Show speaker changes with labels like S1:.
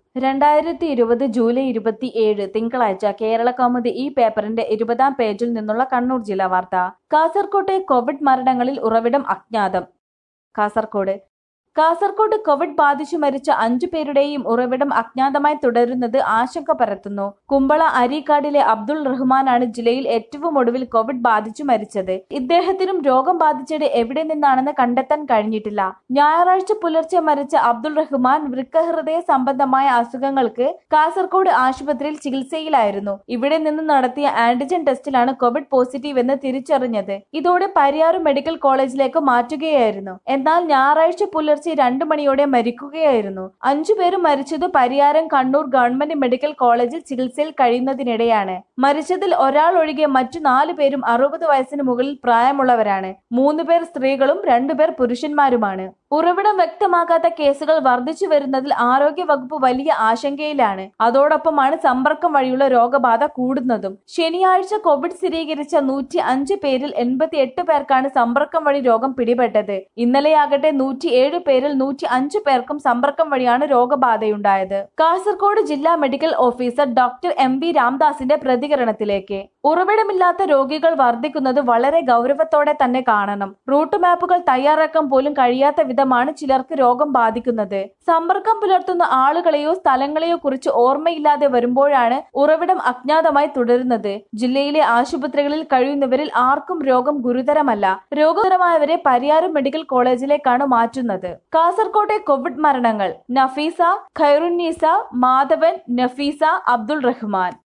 S1: രണ്ടായിരത്തി ഇരുപത് ജൂലൈ ഇരുപത്തി ഏഴ് തിങ്കളാഴ്ച കേരള കൗമുദി ഈ പേപ്പറിന്റെ ഇരുപതാം പേജിൽ നിന്നുള്ള കണ്ണൂർ ജില്ലാ വാർത്ത കാസർകോട്ടെ കോവിഡ് മരണങ്ങളിൽ ഉറവിടം അജ്ഞാതം കാസർകോട് കാസർകോട് കോവിഡ് ബാധിച്ചു മരിച്ച അഞ്ചു പേരുടെയും ഉറവിടം അജ്ഞാതമായി തുടരുന്നത് ആശങ്ക പരത്തുന്നു കുമ്പള അരീക്കാടിലെ അബ്ദുൾ റഹ്മാനാണ് ജില്ലയിൽ ഏറ്റവും ഒടുവിൽ കോവിഡ് ബാധിച്ചു മരിച്ചത് ഇദ്ദേഹത്തിനും രോഗം ബാധിച്ചത് എവിടെ നിന്നാണെന്ന് കണ്ടെത്താൻ കഴിഞ്ഞിട്ടില്ല ഞായറാഴ്ച പുലർച്ചെ മരിച്ച അബ്ദുൾ റഹ്മാൻ വൃക്കഹൃദയ സംബന്ധമായ അസുഖങ്ങൾക്ക് കാസർകോട് ആശുപത്രിയിൽ ചികിത്സയിലായിരുന്നു ഇവിടെ നിന്ന് നടത്തിയ ആന്റിജൻ ടെസ്റ്റിലാണ് കോവിഡ് പോസിറ്റീവ് എന്ന് തിരിച്ചറിഞ്ഞത് ഇതോടെ പരിയാറ് മെഡിക്കൽ കോളേജിലേക്ക് മാറ്റുകയായിരുന്നു എന്നാൽ ഞായറാഴ്ച പുലർച്ചെ രണ്ടു മണിയോടെ മരിക്കുകയായിരുന്നു അഞ്ചുപേരും മരിച്ചത് പരിയാരം കണ്ണൂർ ഗവൺമെന്റ് മെഡിക്കൽ കോളേജിൽ ചികിത്സയിൽ കഴിയുന്നതിനിടെയാണ് മരിച്ചതിൽ ഒരാൾ ഒഴികെ മറ്റു നാലു പേരും അറുപത് വയസ്സിന് മുകളിൽ പ്രായമുള്ളവരാണ് മൂന്ന് പേർ സ്ത്രീകളും രണ്ടുപേർ പുരുഷന്മാരുമാണ് ഉറവിടം വ്യക്തമാക്കാത്ത കേസുകൾ വർദ്ധിച്ചു വരുന്നതിൽ ആരോഗ്യ വകുപ്പ് വലിയ ആശങ്കയിലാണ് അതോടൊപ്പമാണ് സമ്പർക്കം വഴിയുള്ള രോഗബാധ കൂടുന്നതും ശനിയാഴ്ച കോവിഡ് സ്ഥിരീകരിച്ച നൂറ്റി അഞ്ച് പേരിൽ എൺപത്തി എട്ട് പേർക്കാണ് സമ്പർക്കം വഴി രോഗം പിടിപെട്ടത് ഇന്നലെയാകട്ടെ നൂറ്റിയേഴ് പേരിൽ നൂറ്റി അഞ്ച് പേർക്കും സമ്പർക്കം വഴിയാണ് രോഗബാധയുണ്ടായത് കാസർഗോഡ് ജില്ലാ medical officer doctor M V രാംദാസിന്റെ പ്രതികരണത്തിലേക്ക് ഉറവിടമില്ലാത്ത രോഗികൾ വർദ്ധിക്കുന്നത് വളരെ ഗൗരവത്തോടെ തന്നെ കാണണം റൂട്ട് മാപ്പുകൾ തയ്യാറാക്കാൻ പോലും കഴിയാത്ത വിധമാണ് ചിലർക്ക് രോഗം ബാധിക്കുന്നത് സമ്പർക്കം പുലർത്തുന്ന ആളുകളെയോ സ്ഥലങ്ങളെയോ കുറിച്ച് ഓർമ്മയില്ലാതെ വരുമ്പോഴാണ് ഉറവിടം അജ്ഞാതമായി തുടരുന്നത് ജില്ലയിലെ ആശുപത്രികളിൽ കഴിയുന്നവരിൽ ആർക്കും രോഗം ഗുരുതരമല്ല രോഗകരമായവരെ പരിയാരം മെഡിക്കൽ കോളേജിലേക്കാണ് മാറ്റുന്നത് കാസർകോട്ടെ കോവിഡ് മരണങ്ങൾ നഫീസ ഖൈറുന്നീസ മാധവൻ നഫീസ അബ്ദുൾ റഹ്മാൻ